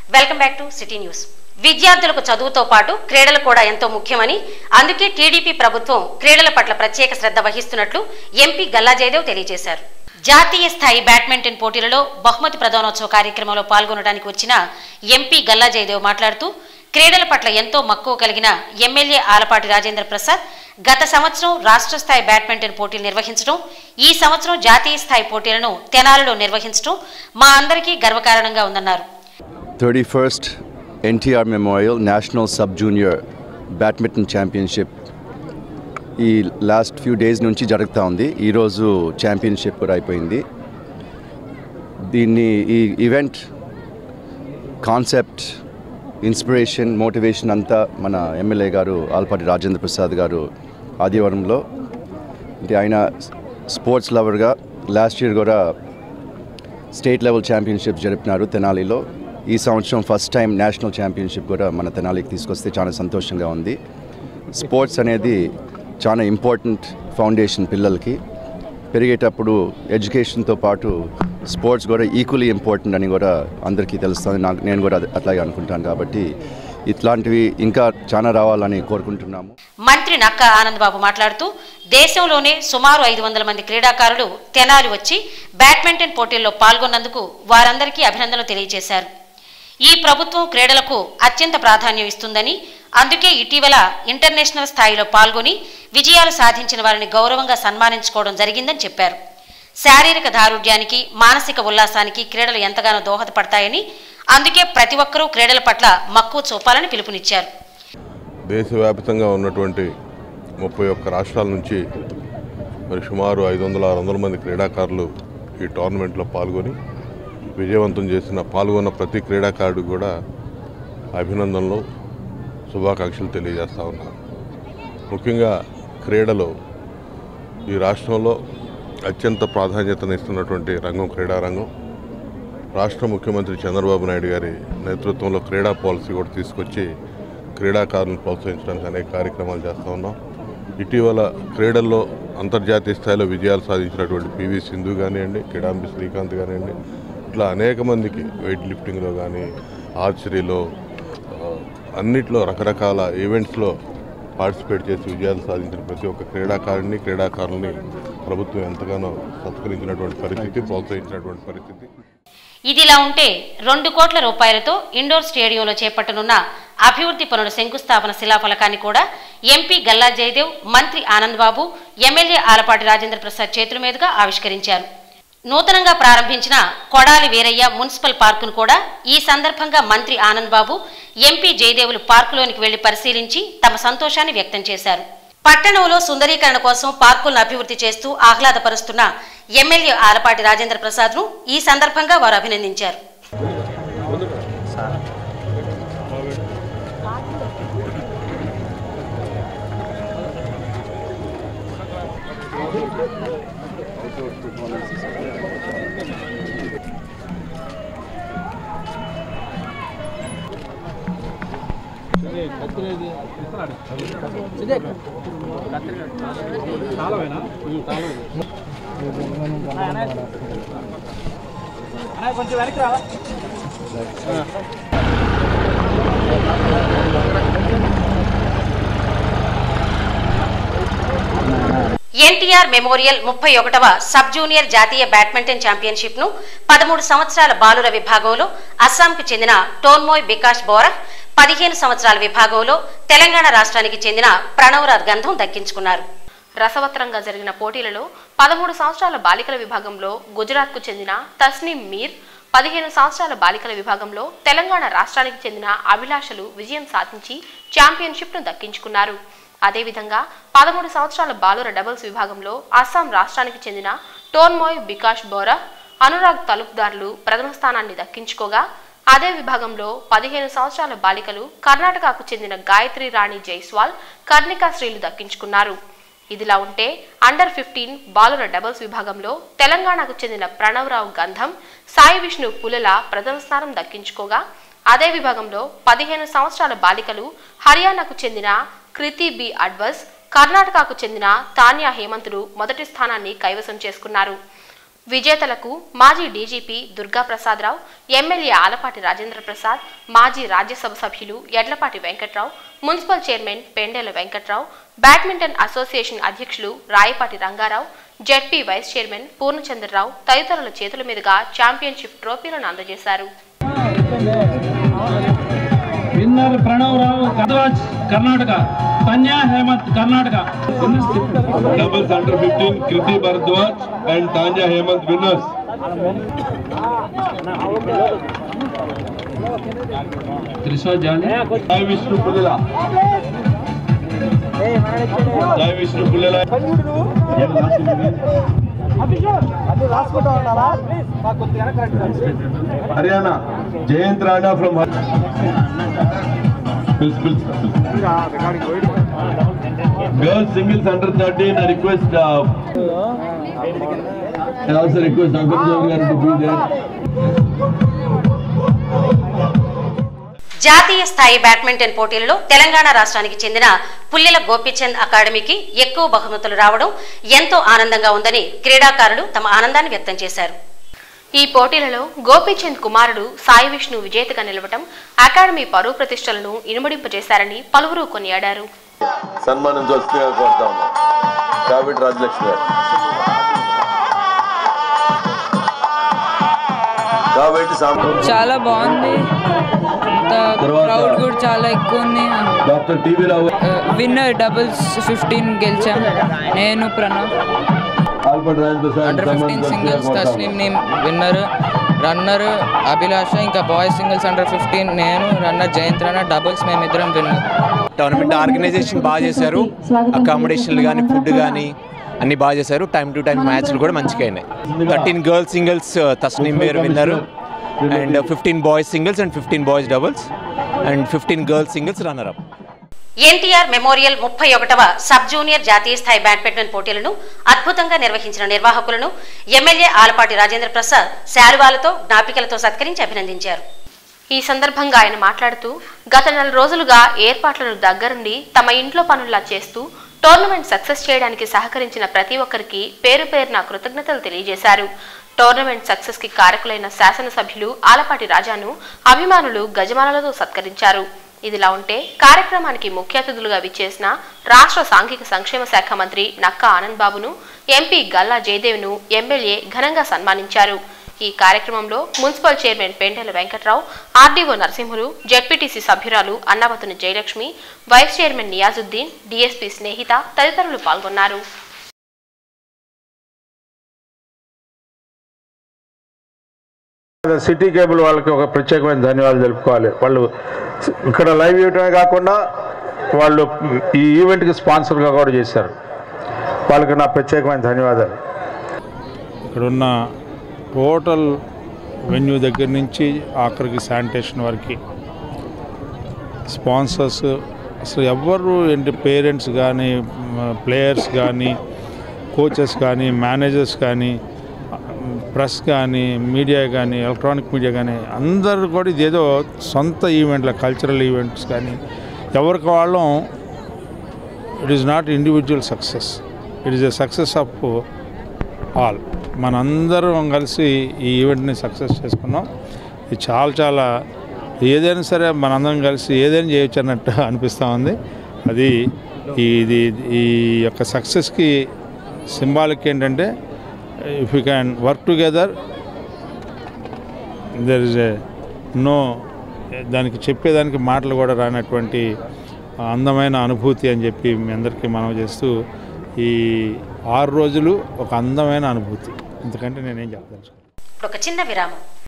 Welcome back to city news విద్యార్థులకు చదువుతో పాటు క్రీడలు కూడా ఎంతో ముఖ్యమని అందుకే టీడీపీ ప్రభుత్వం క్రీడల పట్ల ప్రత్యేక శ్రద్ధ వహిస్తున్నట్లు ఎంపీ గల్లా జయదేవ్ తెలియజేశారు జాతీయ స్థాయి బ్యాడ్మింటన్ పోటీలలో బహుమతి ప్రధానోత్సవ కార్యక్రమంలో పాల్గొనడానికి వచ్చిన ఎంపీ గల్లా జయదేవ్ మాట్లాడుతూ క్రీడల పట్ల ఎంతో మక్కువ కలిగిన ఎమ్మెల్యే ఆలపాటి రాజేంద్ర ప్రసాద్ గత సంవత్సరం రాష్ట్ర స్థాయి బ్యాడ్మింటన్ పోటీలు నిర్వహించడం ఈ సంవత్సరం జాతీయ స్థాయి పోటీలను తెనాలిలో నిర్వహించడం మా అందరికీ గర్వకారణంగా ఉందన్నారు 31st NTR memorial national sub junior badminton championship ఈ లాస్ట్ ఫ్యూ డేస్ నుంచి జరుగుతూ ఉంది ఈరోజు ఛాంపియన్షిప్ కూడా అయిపోయింది దీన్ని ఈ ఈవెంట్ కాన్సెప్ట్ ఇన్స్పిరేషన్ మోటివేషన్ అంతా మన ఎమ్మెల్యే గారు ఆల్పాటి రాజేంద్ర ప్రసాద్ గారు ఆదివారంలో అంటే ఆయన స్పోర్ట్స్ లవర్గా లాస్ట్ ఇయర్ కూడా స్టేట్ లెవెల్ ఛాంపియన్షిప్ జరిపినారు తెనాలిలో ఈ సంవత్సరం ఫస్ట్ టైం నేషనల్ ఛాంపియన్షిప్ కూడా మన తెనాలికి తీసుకొస్తే చాలా సంతోషంగా ఉంది స్పోర్ట్స్ అనేది చాలా ఇంపార్టెంట్ ఫౌండేషన్ పిల్లలకి పెరిగేటప్పుడు ఎడ్యుకేషన్తో పాటు స్పోర్ట్స్ కూడా ఈక్వలీ ఇంపార్టెంట్ అని కూడా అందరికీ తెలుస్తుంది నాకు నేను కూడా అదే- అట్లాగే అనుకుంటాను కాబట్టి ఇట్లాంటివి ఇంకా చాలా రావాలని కోరుకుంటున్నాము మంత్రి నక్క ఆనందబాబు మాట్లాడుతూ దేశంలోనే సుమారు ఐదు వందల మంది క్రీడాకారులు తెనాలి వచ్చి బ్యాడ్మింటన్ పోటీల్లో పాల్గొన్నందుకు వారందరికీ అభినందనలు తెలియజేశారు ఈ ప్రభుత్వం క్రీడలకు అత్యంత ప్రాధాన్యం ఇస్తుందని అందుకే ఇటీవల ఇంటర్నేషనల్ స్థాయిలో పాల్గొని విజయాలు సాధించిన వారిని గౌరవంగా సన్మానించుకోవడం జరిగిందని చెప్పారు శారీరక దారుఢ్యానికి మానసిక ఉల్లాసానికి క్రీడలు ఎంతగానో దోహదపడతాయని అందుకే ప్రతి ఒక్కరూ క్రీడల పట్ల మక్కువ చూపాలని పిలుపునిచ్చారు దేశవ్యాప్తంగా ఉన్నటువంటి ముప్పై ఒక్క రాష్ట్రాల నుంచి మరి సుమారు ఐదు వందల ఆరు వందల మంది క్రీడాకారులు ఈ టోర్నమెంట్లో పాల్గొని విజయవంతం చేసిన పాల్గొన్న ప్రతి క్రీడాకారుడు కూడా అభినందనలు శుభాకాంక్షలు తెలియజేస్తా ఉన్నారు ముఖ్యంగా క్రీడలు ఈ రాష్ట్రంలో అత్యంత ప్రాధాన్యతనిస్తున్నటువంటి రంగం క్రీడారంగం రాష్ట్ర ముఖ్యమంత్రి చంద్రబాబు నాయుడు గారి నేతృత్వంలో క్రీడా పాలసీ కూడా తీసుకొచ్చి క్రీడాకారులను ప్రోత్సహించడానికి అనేక కార్యక్రమాలు చేస్తూ ఉన్నాం ఇటీవల క్రీడల్లో అంతర్జాతీయ స్థాయిలో విజయాలు సాధించినటువంటి పివి సింధు కానివ్వండి కిడాంబి శ్రీకాంత్ కానివ్వండి ఇట్లా అనేక మందికి వెయిట్ లిఫ్టింగ్లో కానీ ఆర్చరీలో ఆ, అన్నిట్లో రకరకాల ఈవెంట్స్లో పార్టిసిపేట్ చేసి విజయాలు సాధించిన ప్రతి ఒక్క క్రీడాకారుని క్రీడాకారుల్ని ప్రభుత్వం ఎంతగానో సత్కరించినటువంటి పరిస్థితి ప్రోత్సహించినటువంటి పరిస్థితి ఇదిలా ఉంటే రెండు కోట్ల రూపాయలతో ఇండోర్ స్టేడియంలో చేపట్టనున్న అభివృద్ధి పనుల శంకుస్థాపన శిలాఫలకాన్ని కూడా ఎంపీ గల్లా జయదేవ్ మంత్రి ఆనంద్ బాబు ఎమ్మెల్యే ఆలపాటి రాజేంద్ర ప్రసాద్ చేతుల మీదుగా ఆవిష్కరించారు నూతనంగా ప్రారంభించిన కొడాలి వీరయ్య మున్సిపల్ పార్కును కూడా ఈ సందర్భంగా మంత్రి ఆనంద్ బాబు ఎంపీ జయదేవులు పార్కులోనికి వెళ్లి పరిశీలించి తమ సంతోషాన్ని వ్యక్తం చేశారు పట్టణంలో సుందరీకరణ కోసం పార్కులను అభివృద్ధి చేస్తూ ఆహ్లాదపరుస్తున్న ఎమ్మెల్యే ఆలపాటి రాజేంద్ర ప్రసాద్ను ఈ సందర్భంగా వారు అభినందించారు కొంచెం వెనక్కి రావా ఎన్టీఆర్ మెమోరియల్ ముప్పై ఒకటవ సబ్ జూనియర్ జాతీయ బ్యాడ్మింటన్ ఛాంపియన్షిప్ ను పదమూడు సంవత్సరాల బాలుర విభాగంలో అస్సాంకు చెందిన టోన్మోయ్ బికాష్ బోరా పదిహేను సంవత్సరాల విభాగంలో తెలంగాణ రాష్ట్రానికి చెందిన ప్రణవరాజ్ గంధం దక్కించుకున్నారు రసవత్రంగా జరిగిన పోటీలలో పదమూడు సంవత్సరాల బాలికల విభాగంలో గుజరాత్కు చెందిన తస్నీం మీర్ పదిహేను సంవత్సరాల బాలికల విభాగంలో తెలంగాణ రాష్ట్రానికి చెందిన అభిలాషలు విజయం సాధించి ఛాంపియన్షిప్ను దక్కించుకున్నారు అదేవిధంగా పదమూడు సంవత్సరాల బాలుర డబుల్స్ విభాగంలో అస్సాం రాష్ట్రానికి చెందిన టోన్మోయ్ బికాష్ బోరా అనురాగ్ తలుపుదారులు ప్రథమ స్థానాన్ని దక్కించుకోగా అదే విభాగంలో పదిహేను సంవత్సరాల బాలికలు కర్ణాటకకు చెందిన గాయత్రి రాణి జైస్వాల్ కర్ణికా శ్రీలు దక్కించుకున్నారు ఇదిలా ఉంటే అండర్ ఫిఫ్టీన్ బాలుర డబుల్స్ విభాగంలో తెలంగాణకు చెందిన ప్రణవరావు గంధం సాయి విష్ణు పులల ప్రథమ స్థానం దక్కించుకోగా అదే విభాగంలో పదిహేను సంవత్సరాల బాలికలు హర్యానాకు చెందిన కృతి బి అడ్వస్ కర్ణాటకకు చెందిన తాన్యా హేమంతులు మొదటి స్థానాన్ని కైవసం చేసుకున్నారు విజేతలకు మాజీ డీజీపీ దుర్గా ప్రసాదరావు ఎమ్మెల్యే ఆలపాటి రాజేంద్ర ప్రసాద్ మాజీ రాజ్యసభ సభ్యులు Yedlapati Venkatrao municipal chairman Pendela Venkatrao badminton association అధ్యక్షులు Rayapati Ranga Rao ZP vice chairman Purnachandra Rao తదితరుల చేతుల మీదుగా ఛాంపియన్షిప్ ట్రోఫీలను అందజేశారు winner Pranav Rao Gadwaj Karnataka Tanya Hemant Karnataka doubles under 15 Kriti Bharadwaj and Tanya Hemant winners. Trisha Jali Jai Vishnu Pulela. Jai Vishnu Pulela. Haryana. Jayant Rana from Please, please, please. Girls singles under 13, I request, uh, I also request Uncle Javi garu to be there. జాతీయ స్థాయి badminton పోటీలలో తెలంగాణ రాష్ట్రానికి చెందిన పుల్లెల గోపీచంద్ అకాడమీకి ఎక్కువ బహుమతులు రావడం ఎంతో ఆనందంగా ఉందని క్రీడాకారులు తమ ఆనందాన్ని వ్యక్తం చేశారు ఈ పోటీలలో గోపీచంద్ కుమారుడు సాయి విష్ణు విజేతగా నిలవటం అకాడమీ పరువు ప్రతిష్టలను ఇనుమడింపజేశారని పలువురు కొనియాడారు సన్మానించవలసిందిగా కోరుతా ఉన్నాం కాబట్టి రాజలక్ష్మి గారు కాబట్టి సాంబ- చాలా బాగుంది తర్వాత- క్రౌడ్ కూడా చాలా ఎక్కువ ఉంది doctor TV Rao winner doubles fifteen గెలిచాం నేను Pranav Albert Rajendra Prasad under fifteen singles Tasleem name winner runner Abhilasha ఇంకా బాయ్స్ సింగిల్స్ అండర్ ఫిఫ్టీన్ నేను రన్నర్ జయంత్ రన్నర్ డబుల్స్ మేమిద్దరం విన్నర్ టోర్నమెంట్ ఆర్గనైజేషన్ బాగా చేశారు అకామిడేషన్లు కానీ ఫుడ్ కానీ అన్ని బాగా చేశారు టైం టు టైం మ్యాచ్లు కూడా మంచిగా అయినాయి thirteen girls singles Tasneem were winner and fifteen boys singles and fifteen boys doubles and fifteen girls singles runner up NTR memorial ముప్పై ఒకటవ సబ్ జూనియర్ జాతీయ స్థాయి బ్యాడ్మింటన్ పోటీలను అద్భుతంగా నిర్వహించిన నిర్వాహకులను ఎమ్మెల్యే ఆలపాటి రాజేంద్ర ప్రసాద్ శాలువాలతో జ్ఞాపికలతో సత్కరించి అభినందించారు ఈ సందర్భంగా ఆయన మాట్లాడుతూ గత నెల రోజులుగా ఏర్పాట్లను దగ్గరుండి తమ ఇంట్లో పనుల్లా చేస్తూ టోర్నమెంట్ సక్సెస్ చేయడానికి సహకరించిన ప్రతి ఒక్కరికి పేరు పేరున కృతజ్ఞతలు తెలియజేశారు టోర్నమెంట్ సక్సెస్ కి కారకులైన శాసనసభ్యులు ఆలపాటి రాజాను అభిమానులు గజమాలలతో సత్కరించారు ఇదిలా ఉంటే కార్యక్రమానికి ముఖ్య అతిథులుగా విచ్చేసిన రాష్ట్ర సాంఘిక సంక్షేమ శాఖ మంత్రి నక్కా ఆనంద్ బాబును ఎంపీ గల్లా జయదేవ్ను ఎమ్మెల్యే ఘనంగా సన్మానించారు ఈ కార్యక్రమంలో municipal chairman Pentela Venkatrao RDO Narasimhulu ZPTC సభ్యురాలు Annavatuni Jayalakshmi vice chairman Niyazuddin DSP Snehitha తదితరులు పాల్గొన్నారు సిటీ కేబుల్ వాళ్ళకి ఒక ప్రత్యేకమైన ధన్యవాదాలు తెలుపుకోవాలి వాళ్ళు ఇక్కడ లైవ్ ఇవ్వటమే కాకుండా వాళ్ళు ఈ ఈవెంట్కి స్పాన్సర్గా కూడా చేశారు వాళ్ళకి నా ప్రత్యేకమైన ధన్యవాదాలు ఇక్కడున్న టోటల్ వెన్యూ దగ్గర నుంచి ఆఖరికి శానిటేషన్ వరకు స్పాన్సర్స్ అసలు ఎవ్వరు ఏంటి పేరెంట్స్ కానీ ప్లేయర్స్ కానీ కోచెస్ కానీ మేనేజర్స్ కానీ ప్రెస్ కానీ మీడియా కానీ ఎలక్ట్రానిక్ మీడియా కానీ అందరూ కూడా ఇదేదో సొంత ఈవెంట్ల కల్చరల్ ఈవెంట్స్ కానీ ఎవరికి వాళ్ళం it is not individual success it is a success of all మనందరం కలిసి ఈ ఈవెంట్ని సక్సెస్ చేసుకున్నాం ఇది చాలా చాలా ఏదైనా సరే మనందరం కలిసి ఏదైనా చేయొచ్చు అన్నట్టు అనిపిస్తూ ఉంది అది ఇది ఈ యొక్క సక్సెస్కి సింబాలిక్ ఏంటంటే if you can work together there is a no దానికి చెప్పేదానికి మాటలు కూడా రానటువంటి అందమైన అనుభూతి అని చెప్పి మీ అందరికీ మనవి చేస్తూ ఈ ఆరు రోజులు ఒక అందమైన అనుభూతి ఎందుకంటే నేనేం చెప్పదలుచుకోను ఇప్పుడు ఒక చిన్న విరామం